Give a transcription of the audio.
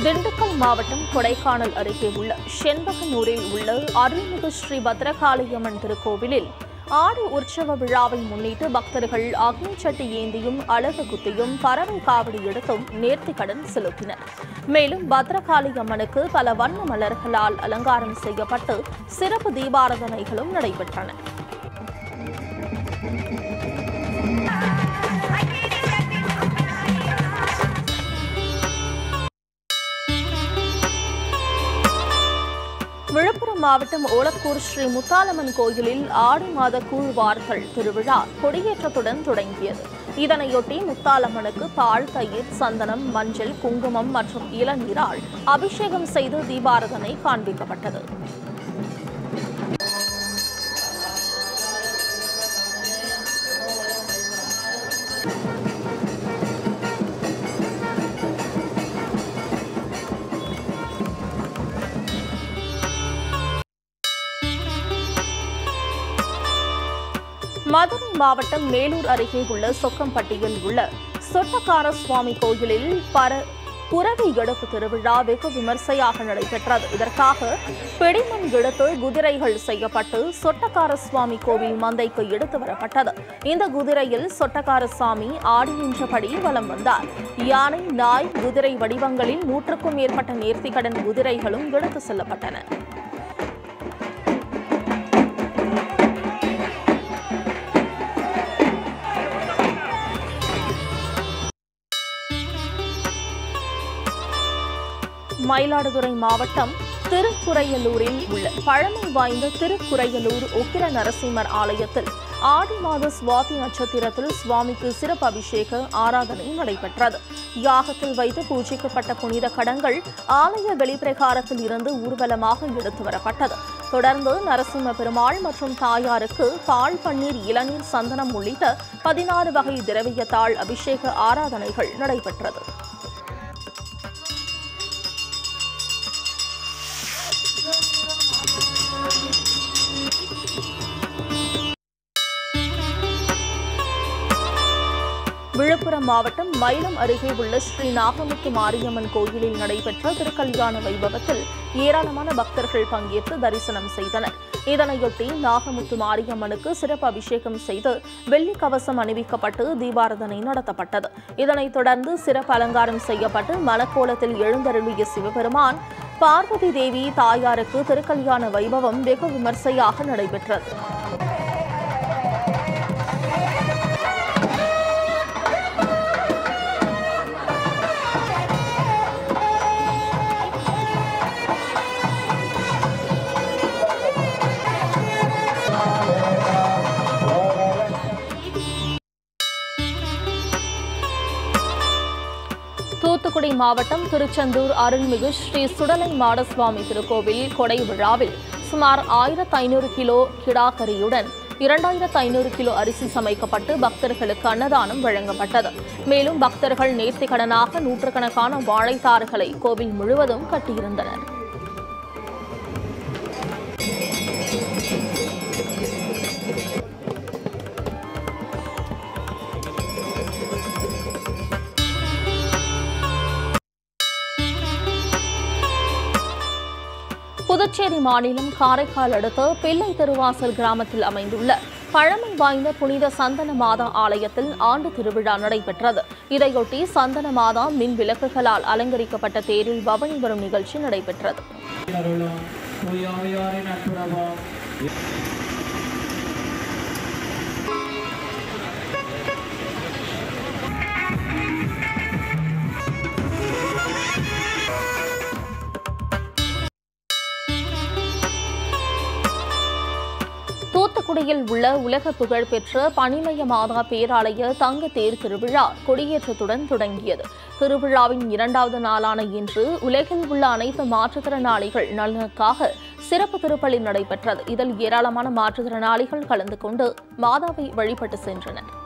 திண்டுக்கல் மாவட்டம் கொடைக்கானல் அருகே உள்ள செண்பகனூரில் உள்ள அருள்மிகு ஸ்ரீ பத்ரகாளியம்மன் திருக்கோவிலில் ஆடி உற்சவ விழாவை முன்னிட்டு பக்தர்கள் அக்னி சட்டி ஏந்தியும் அழகு குத்தியும் பறவை காவடி எடுத்தும் நேர்த்திக்கடன் செலுத்தினர் மேலும் பத்ரகாளி அம்மனுக்கு பல வண்ண மலர்களால் அலங்காரம் செய்யப்பட்டு சிறப்பு தீபாராதனைகளும் நடைபெற்றன விழுப்புரம் மாவட்டம் ஓலக்கூர் ஸ்ரீ முத்தாலம்மன் கோயிலில் ஆடி மாத கூழ்வார்கள் திருவிழா கொடியேற்றத்துடன் தொடங்கியது இதனையொட்டி முத்தாலம்மனுக்கு பால் தயிர் சந்தனம் மஞ்சள் குங்குமம் மற்றும் இளநீரால் அபிஷேகம் செய்து தீபாரதனை காண்பிக்கப்பட்டது மதுரை மாவட்டம் மேலூர் அருகே உள்ள சொக்கம்பட்டியில் உள்ள சொட்டக்கார சுவாமி கோயிலில் பர புறவி எடுப்பு திருவிழா வெகு விமர்சையாக நடைபெற்றது இதற்காக பிடிமண் எடுத்து குதிரைகள் செய்யப்பட்டு சொட்டக்கார சுவாமி கோவில் மந்தைக்கு எடுத்து வரப்பட்டது இந்த குதிரையில் சொட்டக்கார சாமி ஆடி நின்றபடி வலம் வந்தார் யானை நாய் குதிரை வடிவங்களில் நூற்றுக்கும் மேற்பட்ட நேர்த்திக்கடன் குதிரைகளும் எடுத்து செல்லப்பட்டன மயிலாடுதுறை மாவட்டம் திருக்குறையலூரில் உள்ள பழமை வாய்ந்த திருக்குறையலூர் உக்கிர நரசிம்மர் ஆலயத்தில் ஆடி மாத சுவாதி நட்சத்திரத்தில் சுவாமிக்கு சிறப்பு அபிஷேக ஆராதனை நடைபெற்றது யாகத்தில் வைத்து பூஜிக்கப்பட்ட புனித கடங்கள் ஆலய வெளிப்பிரகாரத்தில் இருந்து ஊர்வலமாக எடுத்து வரப்பட்டது தொடர்ந்து நரசிம்ம பெருமாள் மற்றும் தாயாருக்கு பால் பன்னீர் இளநீர் சந்தனம் உள்ளிட்ட பதினாறு வகை திரவியத்தாள் அபிஷேக ஆராதனைகள் நடைபெற்றது விழுப்புரம் மாவட்டம் மயிலம் அருகே உள்ள ஸ்ரீ நாகமுத்து மாரியம்மன் கோயிலில் நடைபெற்ற திருக்கல்யாண வைபவத்தில் ஏராளமான பக்தர்கள் பங்கேற்று தரிசனம் செய்தனர் இதனையொட்டி நாகமுத்து மாரியம்மனுக்கு சிறப்பு அபிஷேகம் செய்து வெள்ளி கவசம் அணிவிக்கப்பட்டு தீபாரதனை நடத்தப்பட்டது இதனைத் தொடர்ந்து சிறப்பு அலங்காரம் செய்யப்பட்டு மலக்கோலத்தில் எழுந்தருளிய சிவபெருமான் பார்வதி தேவி தாயாருக்கு திருக்கல்யாண வைபவம் வெகு விமர்சையாக நடைபெற்றது தூத்துக்குடி மாவட்டம் திருச்செந்தூர் அருள்மிகு ஸ்ரீ சுடலை மாடசுவாமி திருக்கோவில் கொடை விழாவில் சுமார் ஆயிரத்து ஐநூறு கிலோ கிடாக்கரியுடன் இரண்டாயிரத்து ஐநூறு கிலோ அரிசி சமைக்கப்பட்டு பக்தர்களுக்கு அன்னதானம் வழங்கப்பட்டது மேலும் பக்தர்கள் நேர்த்திக்கடனாக நூற்றுக்கணக்கான வாழைத்தார்களை கோவில் முழுவதும் கட்டியிருந்தனர் புதுச்சேரி மாநிலம் காரைக்கால் அடுத்த பிள்ளை திருவாசல் கிராமத்தில் அமைந்துள்ள பழமை வாய்ந்த புனித சந்தன மாதா ஆலயத்தில் ஆண்டு திருவிழா நடைபெற்றது இதையொட்டி சந்தன மாதா மின் விளக்குகளால் அலங்கரிக்கப்பட்ட தேரில் பவனி வரும் நிகழ்ச்சி நடைபெற்றது அருளும் தூயாவியாரின் நட்புறவும் தூத்துக்குடியில் உள்ள உலக புகழ்பெற்ற பனிமய மாதா பேராலய தங்க தேர் திருவிழா கொடியேற்றத்துடன் தொடங்கியது திருவிழாவின் இரண்டாவது நாளான இன்று உலகில் உள்ள அனைத்து மாற்றுத்திறனாளிகள் நலனுக்காக சிறப்பு திருப்பலி நடைபெற்றது இதில் ஏராளமான மாற்றுத்திறனாளிகள் கலந்து கொண்டு மாதாவை வழிபட்டு சென்றனர்